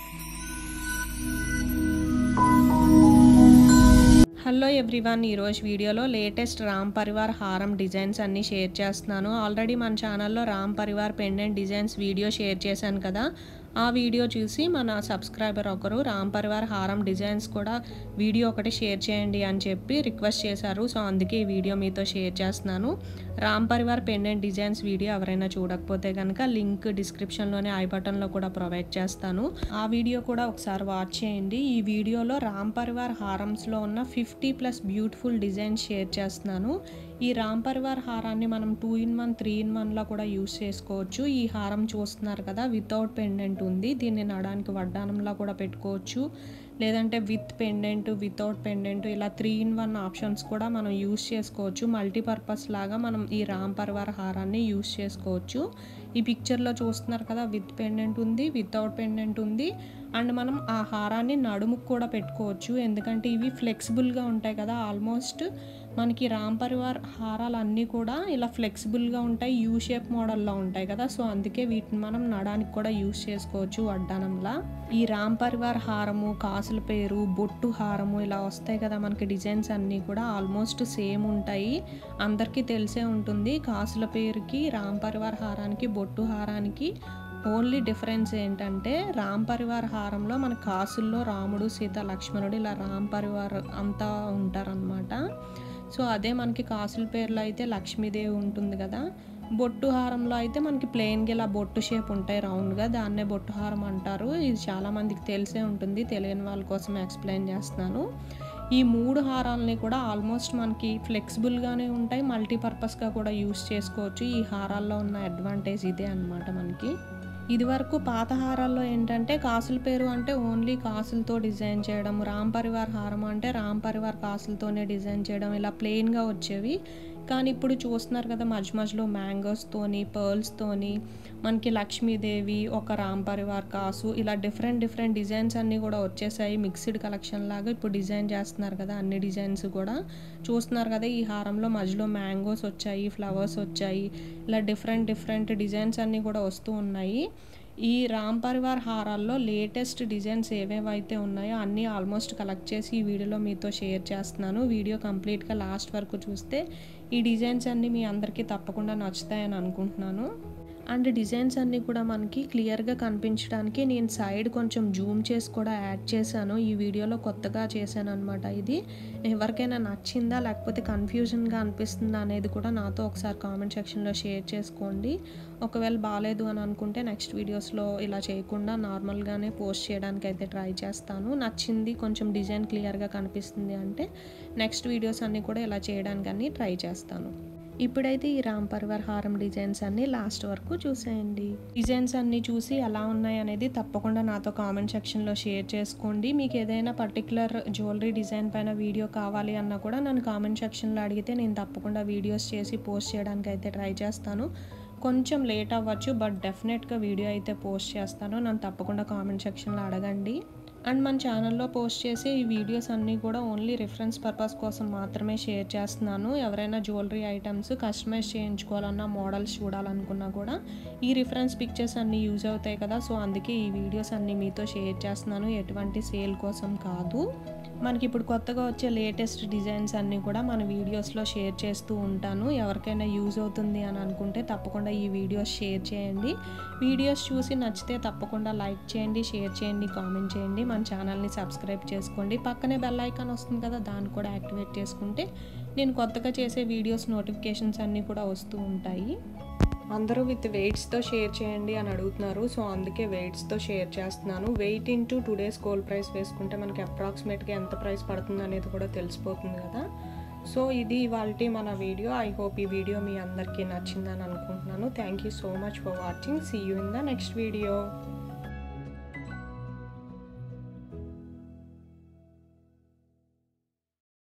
hello everyone ఈరోజు వీడియోలో latest Ram Parivar హారం డిజైన్స్ అన్నీ షేర్ చేస్తున్నాను ఆల్రెడీ మన ఛానల్లో Ram Parivar pendant designs video share చేశాను కదా ఆ వీడియో చూసి మన సబ్స్క్రైబర్ ఒకరు రామ్ పరివార్ హారం డిజైన్స్ కూడా వీడియో ఒకటి షేర్ చేయండి అని చెప్పి రిక్వెస్ట్ చేశారు సో అందుకే ఈ వీడియో మీతో షేర్ చేస్తున్నాను Ram Parivar pendant designs video ఎవరైనా చూడకపోతే కనుక లింక్ డిస్క్రిప్షన్లోనే ఐ బటన్లో కూడా ప్రొవైడ్ చేస్తాను ఆ వీడియో కూడా ఒకసారి వాచ్ చేయండి ఈ వీడియోలో రామ్ పరివార్ హారమ్స్లో ఉన్న fifty plus beautiful designs share చేస్తున్నాను ఈ రామ్ పరివార్ హారాన్ని మనం two in one three in వన్లో కూడా యూస్ చేసుకోవచ్చు ఈ హారం చూస్తున్నారు కదా వితౌట్ పెండెంట్ ఉంది దీన్ని నడానికి వడ్డానంలో కూడా పెట్టుకోవచ్చు లేదంటే విత్ పెండెంట్ వితౌట్ పెండెంట్ ఇలా త్రీ ఇన్ వన్ ఆప్షన్స్ కూడా మనం యూస్ చేసుకోవచ్చు మల్టీపర్పస్ లాగా మనం ఈ రామ్ పరివార్ హారాన్ని యూస్ చేసుకోవచ్చు ఈ పిక్చర్లో చూస్తున్నారు కదా విత్ పెండెంట్ ఉంది వితౌట్ పెండెంట్ ఉంది అండ్ మనం ఆ హారాన్ని నడుముకు కూడా పెట్టుకోవచ్చు ఎందుకంటే ఇవి ఫ్లెక్సిబుల్గా ఉంటాయి కదా ఆల్మోస్ట్ మనకి రామ్ పరివార్ హారాలు అన్నీ కూడా ఇలా ఫ్లెక్సిబుల్గా ఉంటాయి యూ షేప్ మోడల్లో ఉంటాయి కదా సో అందుకే వీటిని మనం నడానికి కూడా యూస్ చేసుకోవచ్చు వడ్డానంలా ఈ రామ్ పరివార్ హారము కాసుల పేరు బొట్టు హారము ఇలా వస్తాయి కదా మనకి డిజైన్స్ అన్నీ కూడా ఆల్మోస్ట్ సేమ్ ఉంటాయి అందరికీ తెలిసే ఉంటుంది కాసుల పేరుకి రామ్ పరివార్ హారానికి బొట్టు హారానికి ఓన్లీ డిఫరెన్స్ ఏంటంటే రామ్ పరివార్ హారంలో మన కాసుల్లో రాముడు సీత లక్ష్మణుడు ఇలా రామ్ పరివార్ అంతా ఉంటారనమాట సో అదే మనకి కాసుల పేర్లో అయితే లక్ష్మీదేవి ఉంటుంది కదా బొట్టు హారంలో అయితే మనకి ప్లెయిన్గా ఇలా బొట్టు షేప్ ఉంటాయి రౌండ్గా దాన్నే బొట్టు హారం అంటారు ఇది చాలామందికి తెలిసే ఉంటుంది తెలియని వాళ్ళ కోసం ఎక్స్ప్లెయిన్ చేస్తున్నాను ఈ మూడు హారాలని కూడా ఆల్మోస్ట్ మనకి ఫ్లెక్సిబుల్గానే ఉంటాయి మల్టీపర్పస్గా కూడా యూస్ చేసుకోవచ్చు ఈ హారాల్లో ఉన్న అడ్వాంటేజ్ ఇదే అనమాట మనకి ఇదివరకు పాత హారాల్లో ఏంటంటే కాసుల పేరు అంటే ఓన్లీ కాసులతో డిజైన్ చేయడం రామ్ పరివార్ హారం అంటే రామ్ పరివార్ కాసులతోనే డిజైన్ చేయడం ఇలా ప్లెయిన్గా వచ్చేవి కానీ ఇప్పుడు చూస్తున్నారు కదా మధ్య మధ్యలో మ్యాంగోస్తోని పర్ల్స్తోని మనకి లక్ష్మీదేవి ఒక రామ్ పరివార్ కాసు ఇలా డిఫరెంట్ డిఫరెంట్ డిజైన్స్ అన్నీ కూడా వచ్చేసాయి మిక్స్డ్ కలెక్షన్ లాగా ఇప్పుడు డిజైన్ చేస్తున్నారు కదా అన్ని డిజైన్స్ కూడా చూస్తున్నారు కదా ఈ హారంలో మధ్యలో మ్యాంగోస్ వచ్చాయి ఫ్లవర్స్ వచ్చాయి ఇలా డిఫరెంట్ డిఫరెంట్ డిజైన్స్ అన్నీ కూడా వస్తూ ఉన్నాయి ఈ రామ్ పరివార్ హారాల్లో లేటెస్ట్ డిజైన్స్ ఏవేవైతే ఉన్నాయో అన్నీ ఆల్మోస్ట్ కలెక్ట్ చేసి ఈ వీడియోలో మీతో షేర్ చేస్తున్నాను వీడియో కంప్లీట్గా లాస్ట్ వరకు చూస్తే ఈ డిజైన్స్ అన్నీ మీ అందరికీ తప్పకుండా నచ్చుతాయని అనుకుంటున్నాను అండ్ డిజైన్స్ అన్నీ కూడా మనకి క్లియర్గా కనిపించడానికి నేను సైడ్ కొంచెం జూమ్ చేసి కూడా యాడ్ చేశాను ఈ వీడియోలో కొత్తగా చేశాను అనమాట ఇది ఎవరికైనా నచ్చిందా లేకపోతే కన్ఫ్యూజన్గా అనిపిస్తుందా అనేది కూడా నాతో ఒకసారి కామెంట్ సెక్షన్లో షేర్ చేసుకోండి ఒకవేళ బాగాలేదు అని అనుకుంటే నెక్స్ట్ వీడియోస్లో ఇలా చేయకుండా నార్మల్గానే పోస్ట్ చేయడానికి అయితే ట్రై చేస్తాను నచ్చింది కొంచెం డిజైన్ క్లియర్గా కనిపిస్తుంది అంటే నెక్స్ట్ వీడియోస్ అన్నీ కూడా ఇలా చేయడానికి అన్నీ ట్రై చేస్తాను ఇప్పుడైతే ఈ రామ్ పరివార్ హారం డిజైన్స్ అన్ని లాస్ట్ వరకు చూసేయండి డిజైన్స్ అన్ని చూసి ఎలా ఉన్నాయి అనేది తప్పకుండా నాతో కామెంట్ సెక్షన్లో షేర్ చేసుకోండి మీకు ఏదైనా పర్టికులర్ జ్యువెలరీ డిజైన్ పైన వీడియో కావాలి అన్నా కూడా నన్ను కామెంట్ సెక్షన్లో అడిగితే నేను తప్పకుండా వీడియోస్ చేసి పోస్ట్ చేయడానికి అయితే ట్రై చేస్తాను కొంచెం లేట్ అవ్వచ్చు బట్ డెఫినెట్గా వీడియో అయితే పోస్ట్ చేస్తాను నన్ను తప్పకుండా కామెంట్ సెక్షన్లో అడగండి అండ్ మన ఛానల్లో పోస్ట్ చేసే ఈ వీడియోస్ అన్నీ కూడా ఓన్లీ రిఫరెన్స్ పర్పస్ కోసం మాత్రమే షేర్ చేస్తున్నాను ఎవరైనా జ్యువెలరీ ఐటమ్స్ కస్టమైజ్ చేయించుకోవాలన్నా మోడల్స్ చూడాలనుకున్నా కూడా ఈ రిఫరెన్స్ పిక్చర్స్ అన్నీ యూజ్ అవుతాయి కదా సో అందుకే ఈ వీడియోస్ అన్నీ మీతో షేర్ చేస్తున్నాను ఎటువంటి సేల్ కోసం కాదు మనకి ఇప్పుడు కొత్తగా వచ్చే లేటెస్ట్ డిజైన్స్ అన్నీ కూడా మన వీడియోస్లో షేర్ చేస్తూ ఉంటాను ఎవరికైనా యూజ్ అవుతుంది అని అనుకుంటే తప్పకుండా ఈ వీడియోస్ షేర్ చేయండి వీడియోస్ చూసి నచ్చితే తప్పకుండా లైక్ చేయండి షేర్ చేయండి కామెంట్ చేయండి మన ఛానల్ని సబ్స్క్రైబ్ చేసుకోండి పక్కనే బెల్ ఐకాన్ వస్తుంది కదా దాన్ని కూడా యాక్టివేట్ చేసుకుంటే నేను కొత్తగా చేసే వీడియోస్ నోటిఫికేషన్స్ అన్నీ కూడా వస్తూ ఉంటాయి అందరూ విత్ వెయిట్స్తో షేర్ చేయండి అని అడుగుతున్నారు సో అందుకే వెయిట్స్తో షేర్ చేస్తున్నాను weight into today's gold price వేసుకుంటే మనకి అప్రాక్సిమేట్గా ఎంత ప్రైస్ పడుతుంది అనేది కూడా తెలిసిపోతుంది కదా సో ఇది ఇవాళ మన వీడియో ఐ హోప్ ఈ వీడియో మీ అందరికీ నచ్చిందని అనుకుంటున్నాను thank you so much for watching see you in the next video